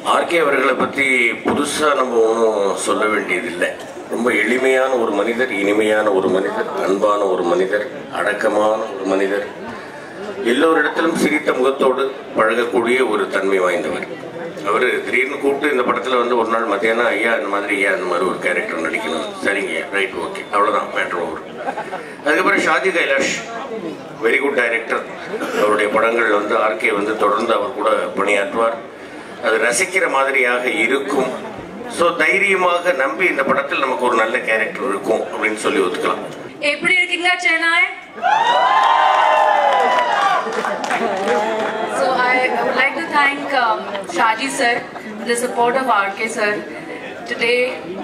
RK அவர்களை பற்றி புதுசாக நம்ம ஒன்றும் சொல்ல வேண்டியதில்லை ரொம்ப எளிமையான ஒரு மனிதர் இனிமையான ஒரு மனிதர் அன்பான ஒரு மனிதர் அடக்கமான ஒரு மனிதர் எல்லோரிடத்திலும் சிரித்த முகத்தோடு பழகக்கூடிய ஒரு தன்மை வாய்ந்தவர் அவர் திடீர்னு கூப்பிட்டு இந்த படத்தில் வந்து ஒரு நாள் மத்தியானம் ஐயா இந்த மாதிரி ஐயா இந்த மாதிரி ஒரு கேரக்டர் நடிக்கணும் சரிங்க ரைட் ஓகே அவ்வளோதான் மேட்ரு ஓவர் அதுக்கப்புறம் Shaji Kailash very good director அவருடைய படங்கள் வந்து ஆர்கே வந்து தொடர்ந்து அவர் கூட பணியாற்றுவார் அது ரசிக்கிற மாதிரியாக இருக்கும் ஸோ தைரியமாக நம்பி இந்த படத்தில் நமக்கு ஒரு நல்ல கேரக்டர் இருக்கும் அப்படின்னு சொல்லி ஒத்துக்கலாம் எப்படி இருக்கீங்க Chennai So I would like to thank um, Shaji sir for the support of RK sir. Today,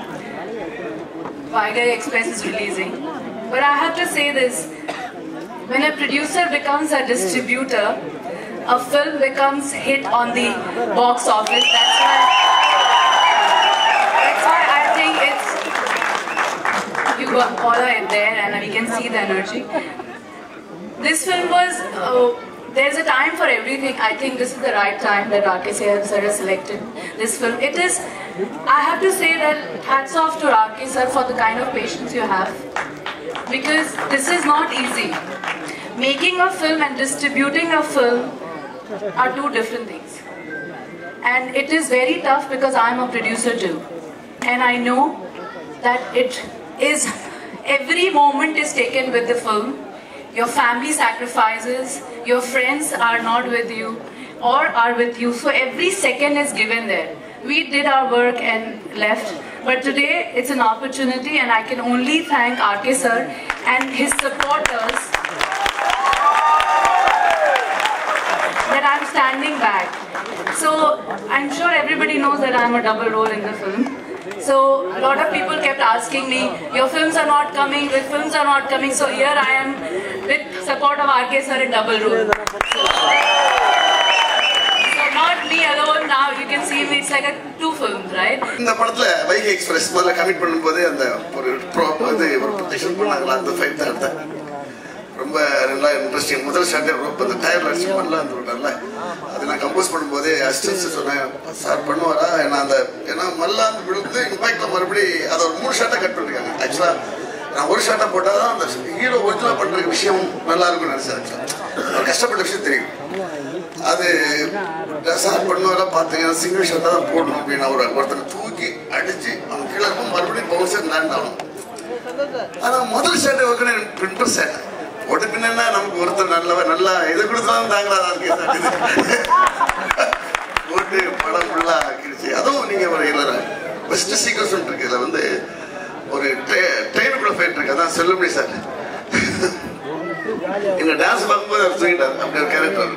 Vaigai Express is releasing. But I have to say this, when a producer becomes a distributor, a film becomes hit on the box office. That's why, that's why I think it's you got all are there and we can see the energy. This film was, uh, there's a time for everything. I think this is the right time that Rakesh sir has selected this film. It is, I have to say that hats off to Rakesh sir for the kind of patience you have. Because this is not easy. Making a film and distributing a film are two different things. And it is very tough because I'm a producer too. And I know that it is, every moment is taken with the film. Your family sacrifices, your friends are not with you or are with you. So every second is given there. We did our work and left. But today it's an opportunity and I can only thank RK sir and his supporters that I'm standing back. So I'm sure everybody knows that I'm a double role in the film. So a lot of people kept asking me, your films are not coming, your films are not coming. So here I am with support of RK sir in double role. So, so not me alone now, you can see me, it's like a two films, right? இந்த படத்துல Vaigai express முதல்ல commit பண்ணும்போது அந்த ஒரு bro இது ஒரு projection பண்ணாங்களா அந்த ஃபைட் தான் எடுத்தேன் ரொம்ப நல்லா இன்ட்ரெஸ்டிங் முதல் ஷாட்டே ரொம்ப அந்த டயர்ல அடிச்சு பண்ணல அந்த விட்டார்ல அது நான் கம்போஸ் பண்ணும்போதே அசிஸ்டன்ஸ் சொன்னேன் சார் பண்ணுவாரா ஏன்னா அந்த ஏன்னா மல்லா அந்த விழுந்து இம்பாக்ட்ல மறுபடி அதை ஒரு மூணு ஷாட்டை கட் பண்ணிருக்காங்க ஆக்சுவலா நான் ஒரு ஷாட்டை போட்டால் தான் அந்த ஹீரோ ஒரிஜினல் பண்ற விஷயம் நல்லா இருக்கும்னு நினைச்சேன் actually. அவர் கஷ்டப்பட்ட விஷயம் தெரியும் அது சார் பண்ணுவாரா பார்த்தீங்கன்னா சிங்கிள் ஷாட்டாக தான் போடணும் அப்படின்னு அவர் ஒருத்தனை தூக்கி அடிச்சு அவன் கீழே இருக்கும் மறுபடியும் பவுன்சர் லேண்ட் ஆகணும் ஆனா முதல் ஷர்ட் வைக்கணும் எனக்கு பிரிண்டர் ஷர்ட் போட்டு பின்னா நமக்கு ஒருத்தர் நல்லவன் நல்லா எது கொடுத்தாலும் தாங்களா இருக்கு போட்டு படம் ஃபுல்லா ஆக்கிடுச்சு அதுவும் நீங்க ஒரு இதுல பெஸ்ட் சீக்வன்ஸ் இருக்கு இதுல வந்து ஒரு ட்ரெயினுக்குள்ள போயிட்டு இருக்கு அதான் செல்லுமணி சார் எங்க டான்ஸ் பார்க்கும்போது அவர் தூங்கிட்டார் அப்படி ஒரு கேரக்டர்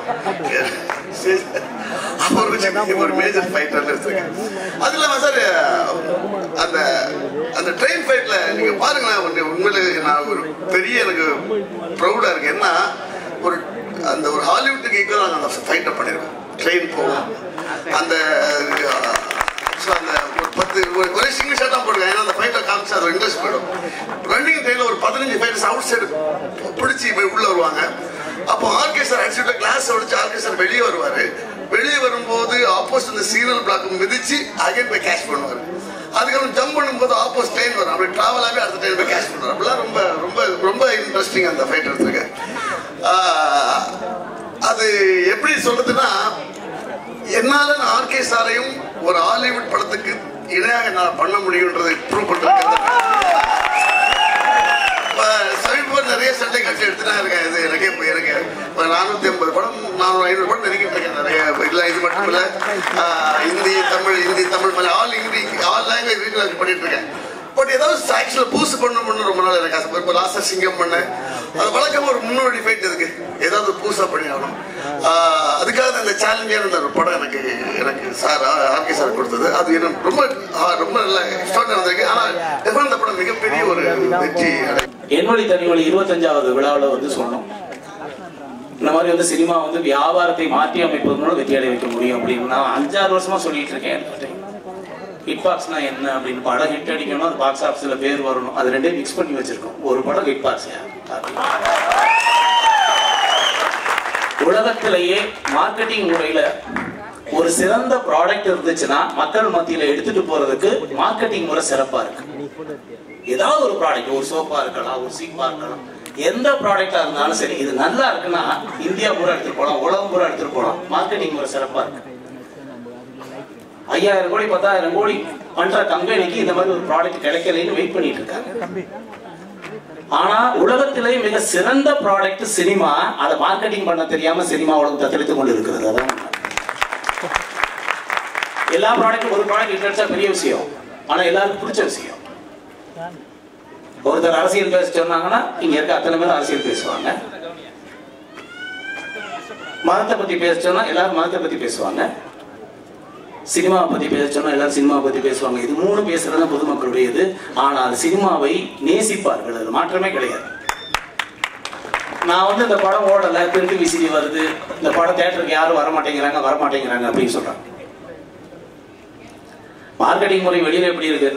அவர் வச்சு ஒரு மேஜர் ஃபைட்டர் எடுத்திருக்கேன் அது இல்லாம சார் அந்த அந்த ட்ரெயின் ஃபைட்ல நீங்க பாருங்களேன் உண்மை- உண்மையிலே நான் ஒரு பெரிய எனக்கு ப்ரௌடா இருக்கு என்ன ஒரு அந்த ஒரு ஹாலிவுட்டுக்கு ஈக்குவலாக நாங்கள் அந்த ஃபைட்டை பண்ணிருக்கோம் ட்ரெயின் போவோம் அந்த so அந்த ஒரு பத்து ஒரு- ஒரே சிங்கிள் ஷாட் தான் போடுவேன் ஏன்னா அந்த ஃபைட்டை காமிச்சு அது இன்ட்ரெஸ்ட் போயிடும் ரன்னிங் டைம்ல ஒரு பதினஞ்சு ஃபைட்டர்ஸ் அவுட் சைடு பிடிச்சி போய் உள்ள வருவாங்க அப்போ ஆர்கெஸ்ட்ரா அடிச்சுட்டு கிளாஸ் உடைச்சு ஆர்கெஸ்ட்ரா வெளியே வருவாரு வெளியே வரும்போது ஆப்போசிட் அந்த சீரியல் பிளாக் மிதிச்சு அகைன் போய் கேஷ் பண்ணுவாரு அதுக்கப்புறம் ஜம்ப் பண்ணும்போது ஆப்போசிட் ட்ரெயின் வரும் அப்படி டிராவலாகவே அடுத்த ட்ரெயின் போய் கேஷ் பண்ணுவார் அப்படிலாம் ரொம்ப ரொம்ப ரொம்ப இன்ட்ரெஸ்டிங் அந்த ஃபைட் எடுத்திருக்கேன் ஆஹ், அது எப்படி சொல்றதுன்னா என்னால நான் ஆர்கே சாரையும் ஒரு ஹாலிவுட் படத்துக்கு இணையாக நான் பண்ண முடியுன்றதை ப்ரூவ் பண்ணிருக்கேன் இப்ப சமீப நிறைய சண்டை கட்சி எடுத்துட்டா இருக்கேன் இது எனக்கே இப்போ எனக்கு இப்போ நானூத்தி ஐம்பது படம் நானூறு ஐநூறு படம் நெருங்கிட்டு இருக்கேன் நிறைய இல்லை இது மட்டும் இல்லை ஆஹ், ஹிந்தி தமிழ் ஹிந்தி தமிழ் மலை ஆல் இங்கிலி ஆல் லாங்குவேஜ் வீட்டில் பண்ணிட்டு இருக்கேன் பட் ஏதாவது ஆக்சுவலாக பூசு பண்ணணும்னு ரொம்ப நாள் எனக்கு ஆசை இப்போ லாஸ்ட்டாக சிங்கம் பண்ணேன் அது வழக்கமாக ஒரு முன்னோடி ஃபைட் இருக்கு ஏதாவது புதுசாக பண்ணி ஆகணும் ஆஹ், அதுக்காக தான் இந்த சேலஞ்சான இந்த ஒரு படம் எனக்கு எனக்கு சார் ஆர்கே சார் கொடுத்தது அது எனக்கு ரொம்ப ஆஹ், ரொம்ப நல்ல எக்ஸ்ட்ராடனரி வந்திருக்கு ஆனால் டெஃபினட் இந்த படம் மிகப்பெரிய ஒரு வெற்றி அடை என்வழி தனிவழி இருபத்தஞ்சாவது விழாவில் வந்து சொன்னோம் இந்த மாதிரி வந்து சினிமா வந்து வியாபாரத்தை மாற்றி அமைப்பது மூலம் வெற்றி அடைய வைக்க முடியும் அப்படின்னு நான் அஞ்சாறு வருஷமா சொல்லிட்டு இருக்கேன் ஹிட் பாக்ஸ்னா என்ன அப்படின்னு படம் ஹிட் அடிக்கணும் அது பாக்ஸ் ஆஃபீஸ்ல பேர் வரணும் அது ரெண்டையும் மிக்ஸ் பண்ணி வச்சிருக்கோம் ஒரு படம் ஹிட் பாக்ஸ் உலகத்திலேயே மார்க்கெட்டிங் முறையில ஒரு சிறந்த ப்ராடக்ட் இருந்துச்சுன்னா மக்கள் மத்தியில எடுத்துட்டு போறதுக்கு மார்க்கெட்டிங் முறை சிறப்பா இருக்கு ஏதாவது ஒரு ப்ராடக்ட் ஒரு சோப்பா இருக்கலாம் ஒரு சீப்பா இருக்கலாம் எந்த ப்ராடக்டா இருந்தாலும் சரி இது நல்லா இருக்குன்னா இந்தியா பூரா எடுத்துட்டு போலாம் உலகம் பூரா எடுத்துட்டு போலாம் மார்க்கெட்டிங் முறை சிறப்பா இருக்கு ஐயாயிரம் கோடி பத்தாயிரம் கோடி பண்ற கம்பெனிக்கு இந்த மாதிரி ஒரு ப்ராடக்ட் கிடைக்கலன்னு வெயிட் பண்ணிட்டு இருக்காங்க ஆனா உலகத்திலே மிக சிறந்த ப்ராடக்ட் சினிமா அதை மார்க்கெட்டிங் பண்ண தெரியாம சினிமா உலகம் தத்தளித்துக் கொண்டு இருக்கிறது அதான் உண்மை. எல்லா ப்ராடக்ட்டும் ஒரு ப்ராடக்ட் இன்ட்ரெஸ்டா பெரிய விஷயம் ஆனா எல்லாருக்கும் பிடிச்ச விஷயம் ஒருத்தர் அரசியல் பேச சொன்னாங்கன்னா இங்க இருக்க அத்தனை பேரும் அரசியல் பேசுவாங்க மதத்தை பத்தி பேச சொன்னா எல்லாரும் மதத்தை பத்தி பேசுவாங்க சினிமாவை பத்தி பேச சொன்னா எல்லாரும் சினிமாவை பத்தி பேசுவாங்க இது மூணு பேசுறது தான் பொதுமக்களுடையது ஆனால் சினிமாவை நேசிப்பார்கள் அது மாற்றமே கிடையாது நான் வந்து இந்த படம் ஓடல திருட்டு விசிறி வருது இந்த படம் தேட்டருக்கு யாரும் வர மாட்டேங்கிறாங்க வர மாட்டேங்கிறாங்க அப்படின்னு சொல்றாங்க மார்க்கெட்டிங் முறை வெளியில எப்படி இருக்கு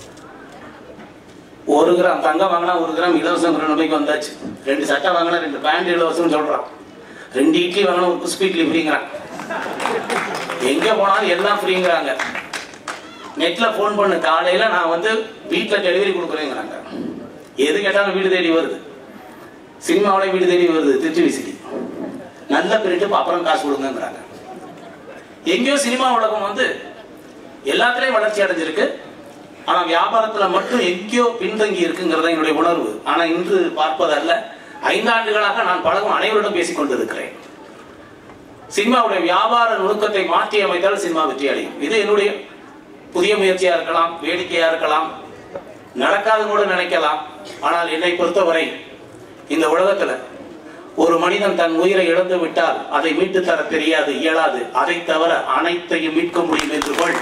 ஒரு கிராம் தங்கம் வாங்கினா ஒரு கிராம் இலவசம் நிலைமைக்கு வந்தாச்சு ரெண்டு சட்டை வாங்கினா ரெண்டு பேண்ட் இலவசம் சொல்றான் ரெண்டு இட்லி வாங்கினா ஒரு குஸ்பி இட்லி ஃப்ரீங்கிறான் எங்க போனாலும் எல்லாம் ஃப்ரீங்கிறாங்க நெட்ல ஃபோன் பண்ணு காலையில நான் வந்து வீட்டில் டெலிவரி கொடுக்குறேங்கிறாங்க எது கேட்டாலும் வீடு தேடி வருது சினிமாவோட வீடு தேடி வருது திருச்சி விசிடி நல்ல பிரிட்டு அப்புறம் காசு கொடுங்கங்கிறாங்க எங்கேயோ சினிமா உலகம் வந்து எல்லாத்துலயும் வளர்ச்சி அடைஞ்சிருக்கு ஆனா வியாபாரத்துல மட்டும் எங்கேயோ பின்தங்கி இருக்குங்கிறத என்னுடைய உணர்வு ஆனா இன்று பார்ப்பதல்ல ஐந்தாண்டுகளாக நான் பழகும் அனைவரிடம் பேசிக் கொண்டிருக்கிறேன் சினிமாவுடைய வியாபார நுணுக்கத்தை மாற்றி அமைத்தால் சினிமா வெற்றி அடையும் இது என்னுடைய புதிய முயற்சியா இருக்கலாம் வேடிக்கையா இருக்கலாம் நடக்காது கூட நினைக்கலாம் ஆனால் என்னை பொறுத்தவரை இந்த உலகத்துல ஒரு மனிதன் தன் உயிரை இழந்து விட்டால் அதை மீட்டு தர தெரியாது இயலாது அதை தவிர அனைத்தையும் மீட்க முடியும் என்று கொள்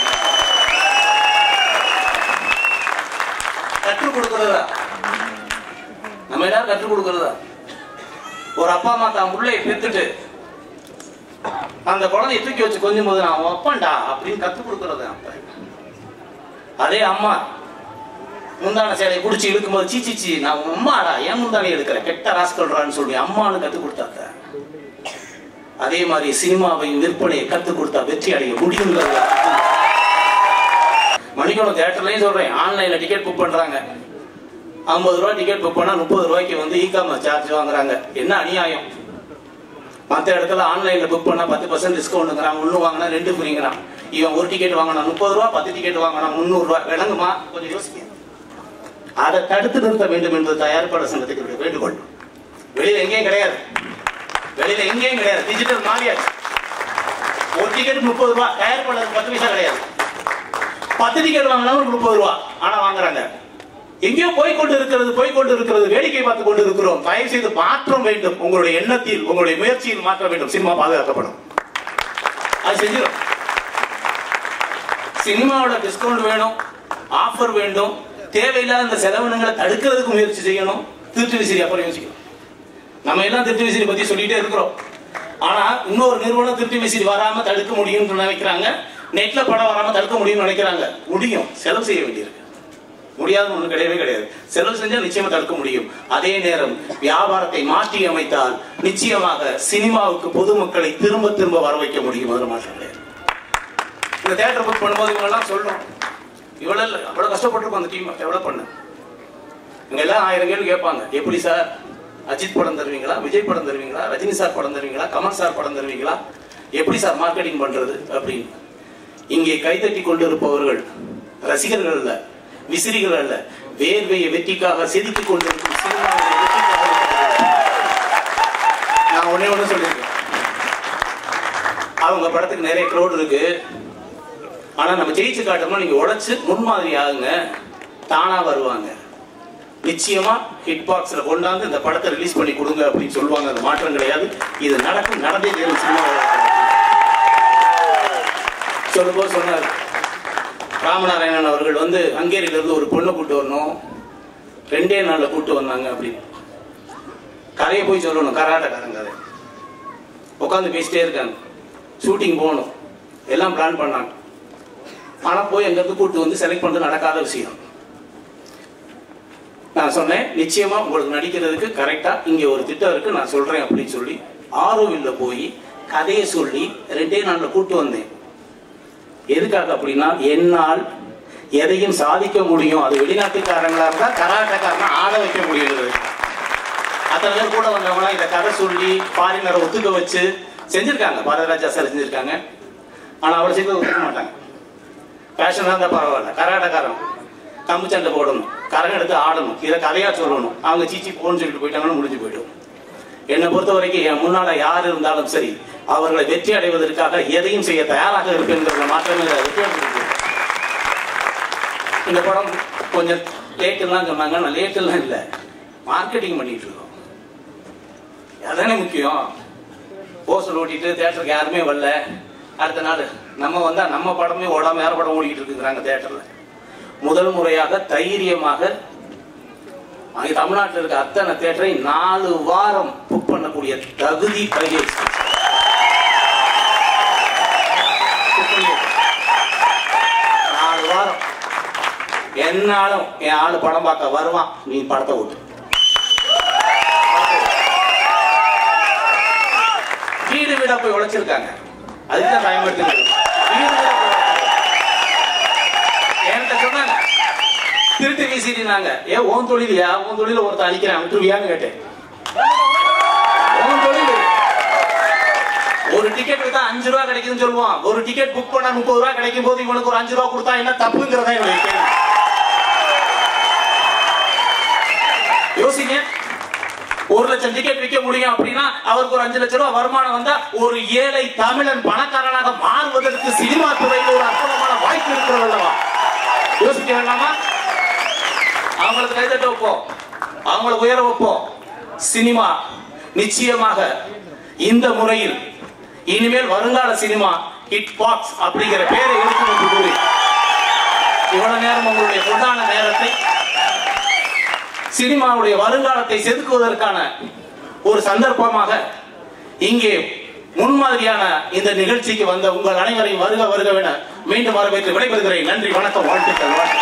கற்றுக் கொடுக்கிறதா நம்ம எல்லாரும் கற்றுக் கொடுக்கிறதா ஒரு அப்பா அம்மா தான் பிள்ளையை பெத்துட்டு அந்த குழந்தைய தூக்கி வச்சு கொஞ்சம் போது நான் அவன் அப்பன்டா அப்படின்னு கற்றுக் கொடுக்கறது அப்ப அதே அம்மா முந்தான சேலையை பிடிச்சி இழுக்கும்போது சீ சீ சீ நான் உன் அம்மாடா ஏன் முந்தானை எடுக்கிற கெட்ட ராஸ்கல்றான்னு சொல்லி அம்மான்னு கற்றுக் கொடுத்தாக்க அதே மாதிரி சினிமாவையும் விற்பனையை கற்றுக் கொடுத்தா வெற்றி அடைய முடியுங்கிறது மணிக்கணும் தேட்டர்லயும் சொல்றேன் ஆன்லைன்ல டிக்கெட் புக் பண்றாங்க ஐம்பது ரூபாய் டிக்கெட் புக் பண்ணா முப்பது ரூபாய்க்கு வந்து இ காமர்ஸ் சார்ஜ் வாங்குறாங்க என்ன அநியாயம் மற்ற இடத்துல ஆன்லைன்ல புக் பண்ணா பத்து பர்சன்ட் டிஸ்கவுண்ட்ங்கிறான் ஒன்று வாங்கினா ரெண்டு ஃப்ரீங்கிறான் இவன் ஒரு டிக்கெட் வாங்கினா முப்பது ரூபா பத்து டிக்கெட் வாங்கினா முந்நூறு ரூபாய் விளங்குமா கொஞ்சம் யோசிக்க அதை தடுத்து நிறுத்த வேண்டும் என்பது தயாரிப்பாளர் சங்கத்துக்கு என்னுடைய வேண்டுகோள் வெளியில எங்கேயும் கிடையாது வெளியில எங்கேயும் கிடையாது டிஜிட்டல் மாறியாச்சு ஒரு டிக்கெட் முப்பது ரூபா தயாரிப்பாளர் பத்து பைசா கிடையாது பத்து டிக்கெட் வாங்கினாலும் முப்பது ரூபா ஆனா வாங்குறாங்க எங்கேயோ போய் கொண்டு இருக்கிறது போய் கொண்டு இருக்கிறது வேடிக்கை பார்த்து கொண்டு இருக்கிறோம் தயவு செய்து மாற்றம் வேண்டும் உங்களுடைய எண்ணத்தில் உங்களுடைய முயற்சியில் மாற்ற வேண்டும் சினிமா பாதுகாக்கப்படும் அது செஞ்சிடும் சினிமாவோட டிஸ்கவுண்ட் வேணும் ஆஃபர் வேண்டும் தேவையில்லாத இந்த செலவினங்களை தடுக்கிறதுக்கு முயற்சி செய்யணும் திருட்டு விசிறி அப்புறம் யோசிக்கணும் நம்ம எல்லாம் திருட்டு விசிறி பத்தி சொல்லிட்டே இருக்கிறோம் ஆனா இன்னொரு நிறுவனம் திருட்டு விசிறி வராம தடுக்க முடியும்னு நினைக்கிறாங்க நெட்ல படம் வராம தடுக்க முடியும்னு நினைக்கிறாங்க முடியும் செலவு செய்ய வேண்டியிருக்கு முடியாத ஒண்ணு கிடையவே கிடையாது செலவு செஞ்சா நிச்சயமா தடுக்க முடியும் அதே நேரம் வியாபாரத்தை மாற்றி அமைத்தால் நிச்சயமாக சினிமாவுக்கு பொதுமக்களை திரும்ப திரும்ப வர வைக்க முடியும் அதில் மாற்றம் கிடையாது இந்த தேட்டர் புக் பண்ணும்போது இவங்க எல்லாம் சொல்றோம் இவ்வளவு இல்லை அவ்வளவு கஷ்டப்பட்டிருக்கோம் அந்த டீம் எவ்வளவு பண்ணு இங்க எல்லாம் ஆயிரம் கேள்வி கேட்பாங்க எப்படி சார் அஜித் படம் தருவீங்களா விஜய் படம் தருவீங்களா ரஜினி சார் படம் தருவீங்களா கமல் சார் படம் தருவீங்களா எப்படி சார் மார்க்கெட்டிங் பண்றது அப்படின்னு இங்கே கைதட்டி கொண்டிருப்பவர்கள் ரசிகர்கள் அல்ல விசிறிகள் அல்ல வேர்வையை வெற்றிக்காக செதுக்கிக் கொண்டிருக்கும் சினிமாவுடைய வெற்றிக்காக இருக்கிறார்கள். நான் ஒண்ணே ஒண்ணு சொல்லியிருக்கேன் அவங்க படத்துக்கு நிறைய க்ரௌட் இருக்கு ஆனா நம்ம ஜெயிச்சு காட்டோம்னா நீங்க உடைச்சு முன்மாதிரி ஆகுங்க தானா வருவாங்க நிச்சயமா ஹிட் பாக்ஸ்ல கொண்டாந்து இந்த படத்தை ரிலீஸ் பண்ணி கொடுங்க அப்படின்னு சொல்லுவாங்க அது மாற்றம் கிடையாது இது நடக்கும் நடந்தே தீரும் சினிமா சொல்லும்போது சொன்னார் ராமநாராயணன் அவர்கள் வந்து ஹங்கேரியில இருந்து ஒரு பொண்ணை கூட்டு வரணும் ரெண்டே நாள்ல கூட்டு வந்தாங்க அப்படின்னு கதையை போய் சொல்லணும் கராட்டக்காரன் கதை உட்காந்து பேசிட்டே இருக்காங்க ஷூட்டிங் போகணும் எல்லாம் பிளான் பண்ணாங்க ஆனா போய் அங்கிருந்து கூட்டு வந்து செலக்ட் பண்றது நடக்காத விஷயம் நான் சொன்னேன் நிச்சயமா உங்களுக்கு நடிக்கிறதுக்கு கரெக்டா இங்க ஒரு திட்டம் இருக்கு நான் சொல்றேன் அப்படின்னு சொல்லி ஆரோவில்ல போய் கதையை சொல்லி ரெண்டே நாள்ல கூட்டு வந்தேன் எதுக்காக அப்படின்னா என்னால் எதையும் சாதிக்க முடியும் அது வெளிநாட்டுக்காரங்களா இருந்தா கராட்டக்காரனா ஆட வைக்க முடியுது அத்தனை பேர் கூட வந்தவங்களாம் இதை கதை சொல்லி ஃபாரினரை ஒத்துக்க வச்சு செஞ்சிருக்காங்க பாரதராஜா சார் செஞ்சிருக்காங்க ஆனா அவளை செய்து ஒத்துக்க மாட்டாங்க ஃபேஷனாக இருந்தால் பரவாயில்ல கராட்டக்காரன் கம்பு சண்டை போடணும் கரகம் எடுத்து ஆடணும் இதை கதையா சொல்லணும் அவங்க சீச்சி போன்னு சொல்லிட்டு போயிட்டாங்கன்னு முடிஞ்சு போயிடும் என்னை பொறுத்த வரைக்கும் என் முன்னால யார் இருந்தாலும் சரி அவர்களை வெற்றி அடைவதற்காக எதையும் செய்ய தயாராக இருக்குங்கிறத மாற்றமே இல்லை. வெற்றி அடைஞ்சிருக்கு. இந்த படம் கொஞ்சம் லேட்டுலாம் சொன்னாங்க நான் லேட்டுலாம் இல்லை மார்க்கெட்டிங் பண்ணிட்டு இருக்கோம் அதானே முக்கியம் போஸ்டர் ஓட்டிட்டு தேட்டருக்கு யாருமே வரல அடுத்த நாள் நம்ம வந்தா நம்ம படமே ஓடாம வேற படம் ஓடிக்கிட்டு இருக்குங்கிறாங்க தேட்டர்ல முதல் முறையாக தைரியமாக அங்க தமிழ்நாட்டில் இருக்க அத்தனை தேட்டரை நாலு வாரம் புக் பண்ணக்கூடிய தகுதி பைரேட்ஸ் நாலு வாரம் என்னாலும் என் ஆளு படம் பார்க்க வருவான் நீ படத்தை ஓட்டு வீடு வீடா போய் உழைச்சிருக்காங்க அதுதான் பயன்படுத்துறது வீடு வீடா போய் உழைச்சிருக்காங்க. என்கிட்ட சொன்னாங்க திருட்டு வீசினாங்க ஏ உன் தொழிலையா உன் தொழில ஒருத்தன் அழிக்கிறான் விட்டுருவியான்னு கேட்டேன் உன் தொழில் ஒரு டிக்கெட் வித்தா அஞ்சு ரூபா கிடைக்குதுன்னு சொல்லுவான் ஒரு டிக்கெட் புக் பண்ணா முப்பது ரூபா கிடைக்கும் போது இவனுக்கு ஒரு அஞ்சு ரூபா கொடுத்தா என்ன தப்புங்கிறதா இவனுக்கு கேள்வி யோசிங்க ஒரு லட்சம் டிக்கெட் விற்க முடியும் அப்படின்னா அவருக்கு ஒரு அஞ்சு லட்சம் ரூபாய் வருமானம் வந்தா ஒரு ஏழை தமிழன் பணக்காரனாக மாறுவதற்கு சினிமா துறையில் ஒரு அற்புதமான வாய்ப்பு இருக்கிறது அல்லவா யோசிக்க வேண்டாமா அவங்களுக்கு கைதட்ட வைப்போம் அவங்கள உயர வைப்போம் சினிமா நிச்சயமாக இந்த முறையில் இனிமேல் வருங்கால சினிமா ஹிட் பாக்ஸ் அப்படிங்கிற பேரை எடுக்கும் என்று கூறி இவ்வளவு நேரம் உங்களுடைய பொன்னான நேரத்தை சினிமாவுடைய வருங்காலத்தை செதுக்குவதற்கான ஒரு சந்தர்ப்பமாக இங்கே முன்மாதிரியான இந்த நிகழ்ச்சிக்கு வந்த உங்கள் அனைவரையும் வருக வருகவென மீண்டும் வரவேற்று விடைபெறுகிறேன் நன்றி வணக்கம் வாழ்த்துக்கள் வாழ்த்துக்கள்